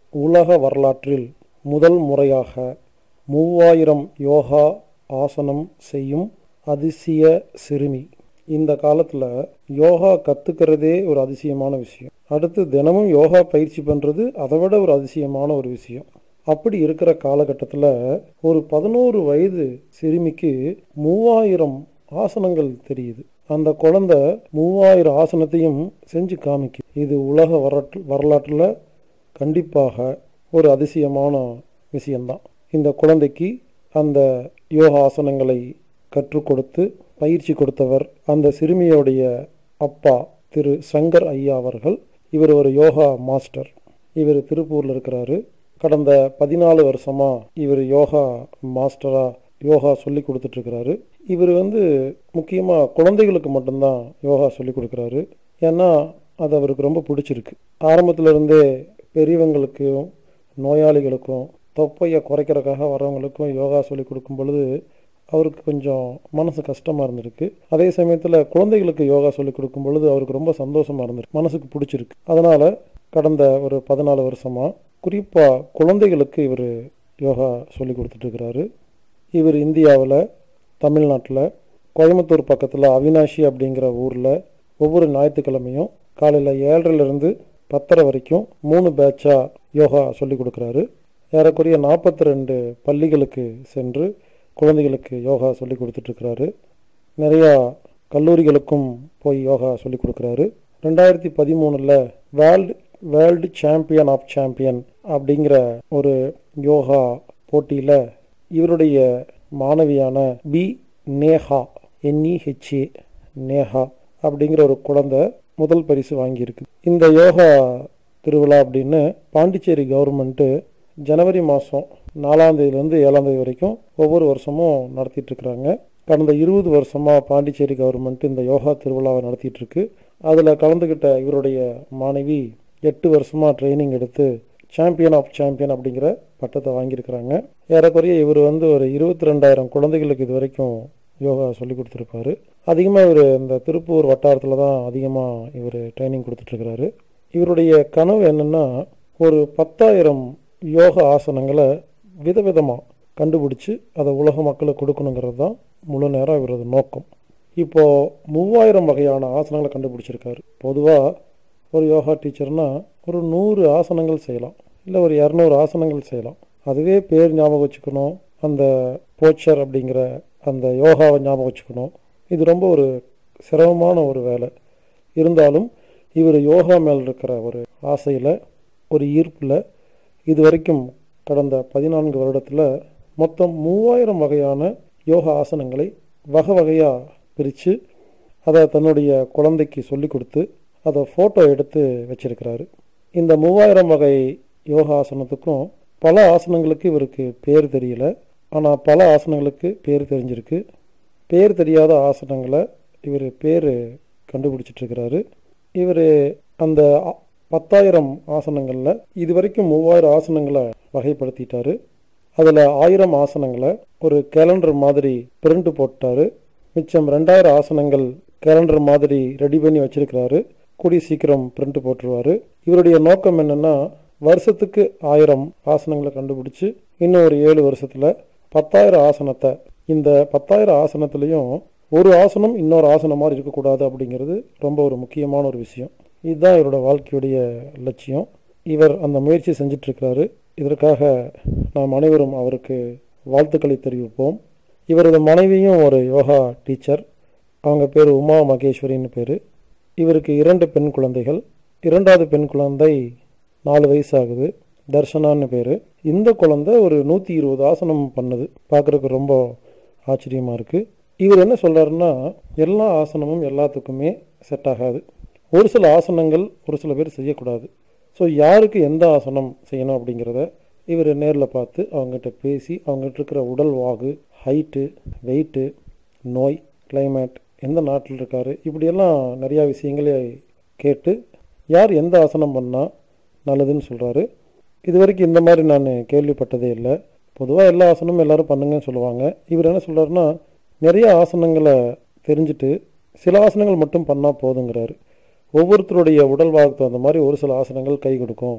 உலக வரலாற்றில் முதல் முறையாக மூவாயிரம் யோகா ஆசனம் செய்யும் அதிசய சிறுமி இந்த காலத்தில் யோகா கற்றுக்கிறதே ஒரு அதிசயமான விஷயம் அடுத்து தினமும் யோகா பயிற்சி பண்ணுறது அதை விட ஒரு அதிசயமான ஒரு விஷயம் அப்படி இருக்கிற காலகட்டத்தில் ஒரு பதினோரு வயது சிறுமிக்கு மூவாயிரம் ஆசனங்கள் தெரியுது அந்த குழந்தை மூவாயிரம் ஆசனத்தையும் செஞ்சு காமிக்கும் இது உலக வரலாற்று வரலாற்றில் கண்டிப்பாக ஒரு அதிசயமான விஷயம்தான் இந்த குழந்தைக்கு அந்த யோகா ஆசனங்களை கற்றுக் கொடுத்து பயிற்சி கொடுத்தவர் அந்த சிறுமியோடைய அப்பா திரு சங்கர் ஐயா அவர்கள் இவர் ஒரு யோகா மாஸ்டர் இவர் திருப்பூரில் இருக்கிறாரு கடந்த பதினாலு வருஷமா இவர் யோகா மாஸ்டரா யோகா சொல்லி கொடுத்துட்டு இருக்கிறாரு இவர் வந்து முக்கியமாக குழந்தைகளுக்கு மட்டும்தான் யோகா சொல்லி கொடுக்குறாரு ஏன்னா அது அவருக்கு ரொம்ப பிடிச்சிருக்கு ஆரம்பத்துல இருந்தே பெரியவங்களுக்கும் நோயாளிகளுக்கும் தொப்பையை குறைக்கிறதுக்காக வரவங்களுக்கும் யோகா சொல்லி கொடுக்கும் பொழுது அவருக்கு கொஞ்சம் மனசு கஷ்டமாக இருந்திருக்கு அதே சமயத்தில் குழந்தைகளுக்கு யோகா சொல்லி கொடுக்கும் பொழுது அவருக்கு ரொம்ப சந்தோஷமாக இருந்திருக்கு மனசுக்கு பிடிச்சிருக்கு அதனால் கடந்த ஒரு பதினாலு வருஷமாக குறிப்பாக குழந்தைகளுக்கு இவர் யோகா சொல்லி கொடுத்துட்ருக்கிறாரு இவர் இந்தியாவில் தமிழ்நாட்டில் கோயம்புத்தூர் பக்கத்தில் அவினாஷி அப்படிங்கிற ஊரில் ஒவ்வொரு ஞாயிற்றுக்கிழமையும் காலையில் ஏழரைலேருந்து பத்தரை வரைக்கும் மூணு பேட்சாக யோகா சொல்லி கொடுக்குறாரு ஏறக்குறைய நாற்பத்தி ரெண்டு பள்ளிகளுக்கு சென்று குழந்தைகளுக்கு யோகா சொல்லி கொடுத்துட்ருக்கிறாரு நிறையா கல்லூரிகளுக்கும் போய் யோகா சொல்லி கொடுக்குறாரு ரெண்டாயிரத்தி பதிமூணில் world world champion of champion அப்படிங்கிற ஒரு யோகா போட்டியில் இவருடைய மாணவியான பி நேஹா என்இஹெச்ஏ நேஹா அப்படிங்கிற ஒரு குழந்தை முதல் பரிசு வாங்கியிருக்கு இந்த யோகா திருவிழா அப்படின்னு பாண்டிச்சேரி கவர்மெண்ட்டு ஜனவரி மாதம் நாலாம் தேதியிலேருந்து ஏழாம் தேதி வரைக்கும் ஒவ்வொரு வருஷமும் நடத்திட்டு இருக்கிறாங்க கடந்த இருபது வருஷமாக பாண்டிச்சேரி கவர்மெண்ட் இந்த யோகா திருவிழாவை நடத்திட்டு இருக்கு அதில் கலந்துக்கிட்ட இவருடைய மாணவி எட்டு வருஷமாக ட்ரைனிங் எடுத்து சாம்பியன் ஆஃப் சாம்பியன் அப்படிங்கிற பட்டத்தை வாங்கியிருக்கிறாங்க ஏறக்குறைய இவர் வந்து ஒரு இருபத்தி ரெண்டாயிரம் குழந்தைகளுக்கு இது வரைக்கும் யோகா சொல்லி கொடுத்துருப்பாரு அதிகமாக இவர் இந்த திருப்பூர் வட்டாரத்தில் தான் அதிகமாக இவர் ட்ரைனிங் கொடுத்துட்ருக்கிறாரு இவருடைய கனவு என்னென்னா ஒரு பத்தாயிரம் யோகா ஆசனங்களை விதவிதமாக கண்டுபிடிச்சி அதை உலக மக்களுக்கு கொடுக்கணுங்கிறது தான் முழு நேரம் இவரது நோக்கம் இப்போது மூவாயிரம் வகையான ஆசனங்களை கண்டுபிடிச்சிருக்காரு பொதுவாக ஒரு யோகா டீச்சர்னா ஒரு நூறு ஆசனங்கள் செய்யலாம் இல்லை ஒரு இரநூறு ஆசனங்கள் செய்யலாம் அதுவே பேர் ஞாபகம் வச்சுக்கணும் அந்த போச்சர் அப்படிங்கிற அந்த யோகாவை ஞாபகம் வச்சுக்கணும் இது ரொம்ப ஒரு சிரமமான ஒரு வேலை இருந்தாலும் இவர் யோகா மேல் இருக்கிற ஒரு ஆசையில் ஒரு ஈர்ப்பில் இது வரைக்கும் கடந்த பதினான்கு வருடத்தில் மொத்தம் மூவாயிரம் வகையான யோகா ஆசனங்களை வகை வகையாக பிரித்து அதை தன்னுடைய குழந்தைக்கு சொல்லி கொடுத்து அதை ஃபோட்டோ எடுத்து வச்சிருக்கிறாரு இந்த மூவாயிரம் வகை யோகா ஆசனத்துக்கும் பல ஆசனங்களுக்கு இவருக்கு பேர் தெரியல ஆனால் பல ஆசனங்களுக்கு பேர் தெரிஞ்சிருக்கு பேர் தெரியாத ஆசனங்களை இவர் பேர் கண்டுபிடிச்சிட்ருக்கிறாரு இவர் அந்த ஆ- பத்தாயிரம் ஆசனங்களில் இது வரைக்கும் மூவாயிரம் ஆசனங்களை வகைப்படுத்திட்டாரு அதில் ஆயிரம் ஆசனங்களை ஒரு கேலண்டர் மாதிரி பிரிண்ட் போட்டாரு மிச்சம் ரெண்டாயிரம் ஆசனங்கள் கேலண்டர் மாதிரி ரெடி பண்ணி வச்சிருக்கிறாரு கூடிய சீக்கிரம் பிரிண்ட் போட்டுருவாரு இவருடைய நோக்கம் என்னன்னா வருஷத்துக்கு ஆயிரம் ஆசனங்களை கண்டுபிடிச்சு இன்னும் ஒரு ஏழு வருஷத்துல பத்தாயிரம் ஆசனத்தை இந்த பத்தாயிரம் ஆசனத்துலேயும் ஒரு ஆசனம் இன்னொரு ஆசனம் மாதிரி இருக்கக்கூடாது அப்படிங்கிறது ரொம்ப ஒரு முக்கியமான ஒரு விஷயம் இதுதான் இவரோட வாழ்க்கையுடைய லட்சியம் இவர் அந்த முயற்சி செஞ்சுட்டு இருக்கிறாரு இதற்காக நாம் அனைவரும் அவருக்கு வாழ்த்துக்களை தெரிவிப்போம் இவரது மனைவியும் ஒரு யோகா டீச்சர் அவங்க பேர் உமா மகேஸ்வரின்னு பேர் இவருக்கு இரண்டு பெண் குழந்தைகள் இரண்டாவது பெண் குழந்தை நாலு வயசு ஆகுது தர்ஷனான்னு பேர் இந்த குழந்தை ஒரு நூற்றி இருபது ஆசனம் பண்ணுது பார்க்குறதுக்கு ரொம்ப ஆச்சரியமாக இருக்குது இவர் என்ன சொல்கிறாருன்னா எல்லா ஆசனமும் எல்லாத்துக்குமே செட் ஆகாது ஒரு சில ஆசனங்கள் ஒரு சில பேர் செய்யக்கூடாது ஸோ யாருக்கு எந்த ஆசனம் செய்யணும் அப்படிங்கிறத இவர் நேரில் பார்த்து அவங்ககிட்ட பேசி அவங்ககிட்ட இருக்கிற உடல் வாகு ஹைட்டு வெயிட்டு நோய் climate எந்த நாட்டில் இருக்கார் இப்படியெல்லாம் நிறையா விஷயங்களை கேட்டு யார் எந்த ஆசனம் பண்ணால் நல்லதுன்னு சொல்கிறாரு இது வரைக்கும் இந்த மாதிரி நான் கேள்விப்பட்டதே இல்லை பொதுவாக எல்லா ஆசனமும் எல்லாரும் பண்ணுங்கன்னு சொல்லுவாங்க இவர் என்ன சொல்கிறாருன்னா நிறைய ஆசனங்களை தெரிஞ்சுட்டு சில ஆசனங்கள் மட்டும் பண்ணால் போதுங்கிறாரு ஒவ்வொருத்தருடைய உடல் வாகுக்கு தகுந்த மாதிரி ஒரு சில ஆசனங்கள் கை கொடுக்கும்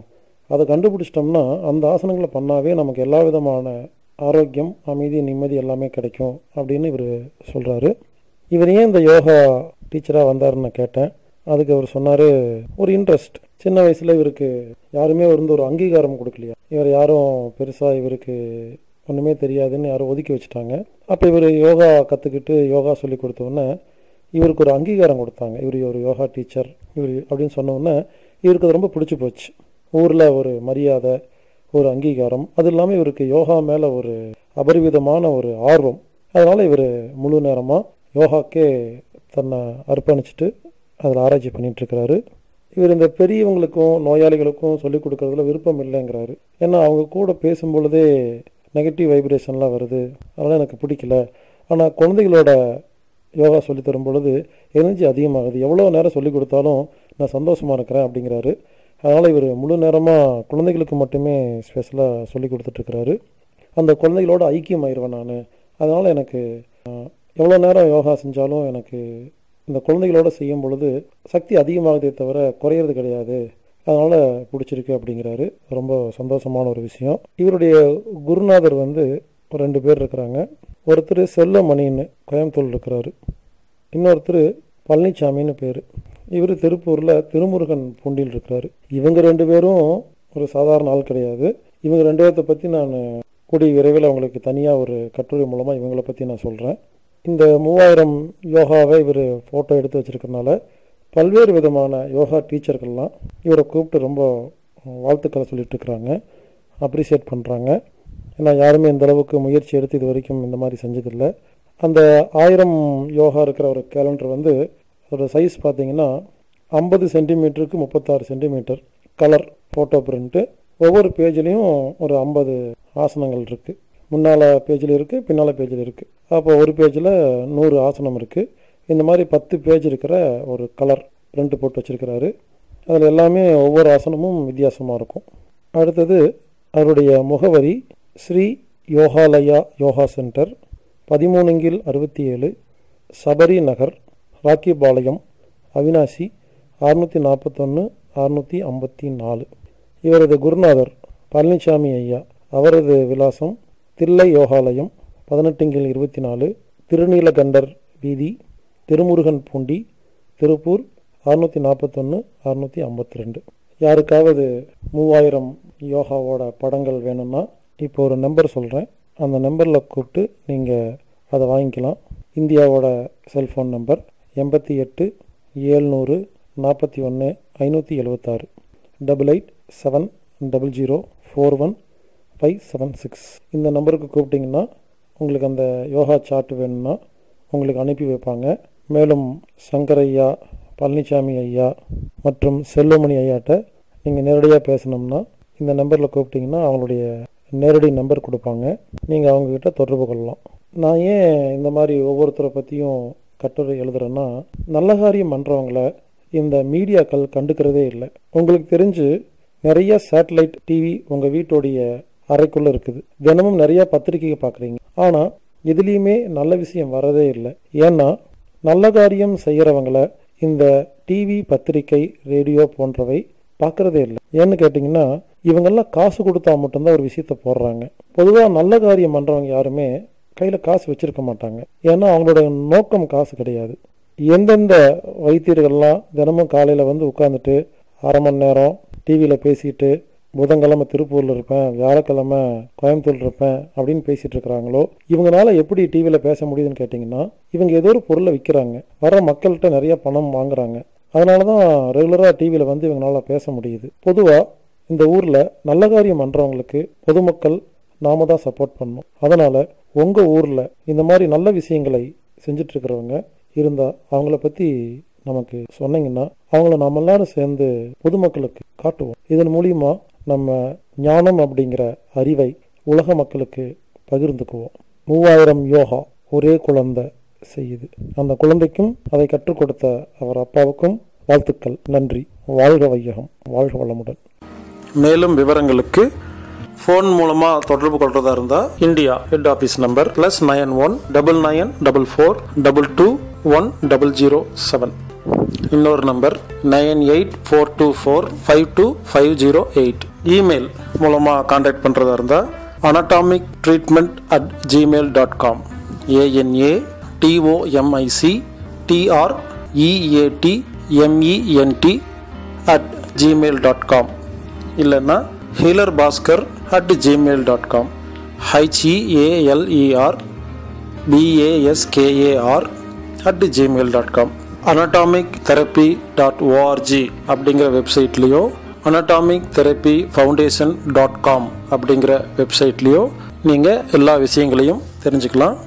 அதை கண்டுபிடிச்சிட்டோம்னா அந்த ஆசனங்களை பண்ணாவே நமக்கு எல்லா விதமான ஆரோக்கியம் அமைதி நிம்மதி எல்லாமே கிடைக்கும் அப்படின்னு இவர் சொல்கிறாரு இவர் ஏன் இந்த யோகா டீச்சராக வந்தாருன்னு நான் கேட்டேன் அதுக்கு அவர் சொன்னார் ஒரு இன்ட்ரெஸ்ட் சின்ன வயசில் இவருக்கு யாருமே வந்து ஒரு அங்கீகாரம் கொடுக்கலையா இவர் யாரும் பெருசாக இவருக்கு ஒன்றுமே தெரியாதுன்னு யாரும் ஒதுக்கி வச்சுட்டாங்க அப்போ இவர் யோகா கற்றுக்கிட்டு யோகா சொல்லி கொடுத்தோன்னே இவருக்கு ஒரு அங்கீகாரம் கொடுத்தாங்க இவர் ஒரு யோகா டீச்சர் இவர் அப்படின்னு சொன்னோன்னே இவருக்கு அது ரொம்ப பிடிச்சி போச்சு ஊரில் ஒரு மரியாதை ஒரு அங்கீகாரம் அது இல்லாமல் இவருக்கு யோகா மேலே ஒரு அபரிவிதமான ஒரு ஆர்வம் அதனால் இவர் முழு நேரமாக யோகாக்கே தன்னை அர்ப்பணிச்சுட்டு அதில் ஆராய்ச்சி பண்ணிட்டு இருக்கிறாரு இவர் இந்த பெரியவங்களுக்கும் நோயாளிகளுக்கும் சொல்லிக் கொடுக்கறதுல விருப்பம் இல்லைங்கிறாரு ஏன்னா அவங்க கூட பேசும் பொழுதே நெகட்டிவ் வைப்ரேஷன்லாம் வருது அதனால் எனக்கு பிடிக்கல ஆனால் குழந்தைகளோட யோகா சொல்லி தரும் பொழுது எனர்ஜி அதிகமாகுது எவ்வளோ நேரம் சொல்லி கொடுத்தாலும் நான் சந்தோஷமாக இருக்கிறேன் அப்படிங்கிறாரு அதனால் இவர் முழு நேரமாக குழந்தைகளுக்கு மட்டுமே ஸ்பெஷலாக சொல்லி கொடுத்துட்ருக்கிறாரு அந்த குழந்தைகளோட ஐக்கியம் ஆயிடுவேன் நான் அதனால் எனக்கு அஹ், எவ்வளோ நேரம் யோகா செஞ்சாலும் எனக்கு இந்த குழந்தைகளோட செய்யும் பொழுது சக்தி அதிகமாகுதே தவிர குறையிறது கிடையாது அதனால் பிடிச்சிருக்கு அப்படிங்கிறாரு ரொம்ப சந்தோஷமான ஒரு விஷயம் இவருடைய குருநாதர் வந்து ஒரு ரெண்டு பேர் இருக்கிறாங்க ஒருத்தர் செல்லமணின்னு கோயம்புத்தூர் இருக்கிறாரு இன்னொருத்தர் பழனிசாமின்னு பேர் இவர் திருப்பூரில் திருமுருகன் பூண்டியில் இருக்கிறாரு இவங்க ரெண்டு பேரும் ஒரு சாதாரண ஆள் கிடையாது இவங்க ரெண்டு பேர்த்த பற்றி நான் கூடிய விரைவில் அவங்களுக்கு தனியாக ஒரு கட்டுரை மூலமாக இவங்கள பற்றி நான் சொல்கிறேன் இந்த மூவாயிரம் யோகாவை இவர் ஃபோட்டோ எடுத்து வச்சிருக்கறனால பல்வேறு விதமான யோகா டீச்சர்கள்லாம் இவரை கூப்பிட்டு ரொம்ப வாழ்த்துக்களை சொல்லிட்டு இருக்கிறாங்க அப்ரிஷியேட் பண்ணுறாங்க ஏன்னா யாருமே இந்த அளவுக்கு முயற்சி எடுத்து இது வரைக்கும் இந்த மாதிரி செஞ்சதில்லை அந்த ஆயிரம் யோகா இருக்கிற ஒரு கேலண்டர் வந்து அதோட சைஸ் பார்த்தீங்கன்னா ஐம்பது சென்டிமீட்டருக்கு முப்பத்தாறு சென்டிமீட்டர் கலர் ஃபோட்டோ பிரிண்ட்டு ஒவ்வொரு பேஜ்லேயும் ஒரு ஐம்பது ஆசனங்கள் இருக்குது முன்னால் பேஜில் இருக்குது பின்னால் பேஜில் இருக்குது அப்போ ஒரு பேஜில் நூறு ஆசனம் இருக்குது இந்த மாதிரி பத்து பேஜ் இருக்கிற ஒரு கலர் பிரிண்ட் போட்டு வச்சுருக்கிறாரு அதில் எல்லாமே ஒவ்வொரு ஆசனமும் வித்தியாசமாக இருக்கும் அடுத்தது அவருடைய முகவரி ஸ்ரீ யோகாலயா யோகா சென்டர் பதிமூணுங்கில் அறுபத்தி ஏழு சபரி நகர் ராக்கிபாளையம் அவினாசி அறுநூற்றி நாற்பத்தொன்று அறுநூற்றி ஐம்பத்தி நாலு இவரது குருநாதர் பழனிசாமி ஐயா அவரது விலாசம் தில்லை யோகாலயம் பதினெட்டுங்கில் இருபத்தி நாலு திருநீலகண்டர் வீதி திருமுருகன் பூண்டி திருப்பூர் அறுநூற்றி நாற்பத்தொன்று அறுநூற்றி ஐம்பத்தி ரெண்டு யாருக்காவது மூவாயிரம் யோகாவோட படங்கள் வேணும்னா இப்போ ஒரு நம்பர் சொல்கிறேன் அந்த நம்பரில் கூப்பிட்டு நீங்கள் அதை வாங்கிக்கலாம் இந்தியாவோட செல்ஃபோன் நம்பர் எண்பத்தி எட்டு ஏழ்நூறு நாற்பத்தி ஒன்று ஐநூற்றி எழுபத்தாறு double eight seven double zero four one five seven six இந்த நம்பருக்கு கூப்பிட்டிங்கன்னா உங்களுக்கு அந்த யோகா சார்ட் வேணும்னா உங்களுக்கு அனுப்பி வைப்பாங்க மேலும் சங்கர் ஐயா பழனிசாமி ஐயா மற்றும் செல்வமணி ஐயாட்ட நீங்கள் நேரடியாக பேசணும்னா இந்த நம்பரில் கூப்பிட்டிங்கன்னா அவங்களுடைய நேரடி நம்பர் கொடுப்பாங்க நீங்கள் அவங்கக்கிட்ட தொடர்பு கொள்ளலாம் நான் ஏன் இந்த மாதிரி ஒவ்வொருத்தரை பற்றியும் கட்டுரை எழுதுறேன்னா நல்ல காரியம் பண்ணுறவங்கள இந்த மீடியாக்கள் கண்டுக்கிறதே இல்லை உங்களுக்கு தெரிஞ்சு நிறைய சேட்டலைட் டிவி உங்கள் வீட்டுடைய அறைக்குள்ளே இருக்குது தினமும் நிறைய பத்திரிக்கையை பார்க்குறீங்க ஆனால் எதுலேயுமே நல்ல விஷயம் வரதே இல்லை ஏன்னா நல்ல காரியம் செய்கிறவங்கள இந்த டிவி பத்திரிக்கை ரேடியோ போன்றவை பார்க்குறதே இல்லை ஏன்னு கேட்டிங்கன்னா இவங்கெல்லாம் காசு கொடுத்தா மட்டும்தான் ஒரு விஷயத்த போடுறாங்க பொதுவாக நல்ல காரியம் பண்ணுறவங்க யாருமே கையில் காசு வச்சிருக்க மாட்டாங்க ஏன்னா அவங்களோட நோக்கம் காசு கிடையாது எந்தெந்த வைத்தியர்கள்லாம் தினமும் காலையில் வந்து உட்காந்துட்டு அரை மணி நேரம் டிவியில் பேசிட்டு புதன்கிழமை திருப்பூரில் இருப்பேன் வியாழக்கிழமை கோயம்புத்தூர் இருப்பேன் அப்படின்னு பேசிட்டு இருக்கிறாங்களோ இவங்களால எப்படி டிவியில் பேச முடியுதுன்னு கேட்டிங்கன்னா இவங்க ஏதோ ஒரு பொருளை விற்கிறாங்க வர மக்கள்கிட்ட நிறைய பணம் வாங்குறாங்க அதனால தான் ரெகுலராக டிவியில் வந்து இவங்களால பேச முடியுது பொதுவாக இந்த ஊரில் நல்ல காரியம் பண்ணுறவங்களுக்கு பொதுமக்கள் நாம தான் சப்போர்ட் பண்ணணும் அதனால் உங்கள் ஊரில் இந்த மாதிரி நல்ல விஷயங்களை செஞ்சிட்ருக்கிறவங்க இருந்தால் அவங்கள பற்றி நமக்கு சொன்னீங்கன்னா அவங்கள நம்ம எல்லாரும் சேர்ந்து பொதுமக்களுக்கு காட்டுவோம் இதன் மூலியமா நம்ம ஞானம் அப்படிங்கிற அறிவை உலக மக்களுக்கு பகிர்ந்துக்குவோம் மூவாயிரம் யோகா ஒரே குழந்தை செய்யுது அந்த குழந்தைக்கும் அதை கற்றுக் கொடுத்த அவர் அப்பாவுக்கும் வாழ்த்துக்கள் நன்றி வாழ்க வையகம் வாழ்க வளமுடன் மேலும் விவரங்களுக்கு ஃபோன் மூலமாக தொடர்பு கொள்றதா இருந்தால் India head office number plus nine one double nine double four double two one double zero seven இன்னொரு number nine eight four two four five two five zero eight email மூலமாக காண்டாக்ட் பண்ணுறதா இருந்தால் anatomic treatment at Gmail dot com A N A T O M I C T R E A T M E N T at Gmail dot com இல்லைன்னா healer Bhaskar at Gmail dot com H E A L E R B A S K A R at Gmail dot com anatomic therapy dot O R G அப்படிங்கிற வெப்சைட்லேயோ anatomic therapy foundation dot com அப்படிங்கிற வெப்சைட்லேயோ நீங்கள் எல்லா விஷயங்களையும் தெரிஞ்சுக்கலாம்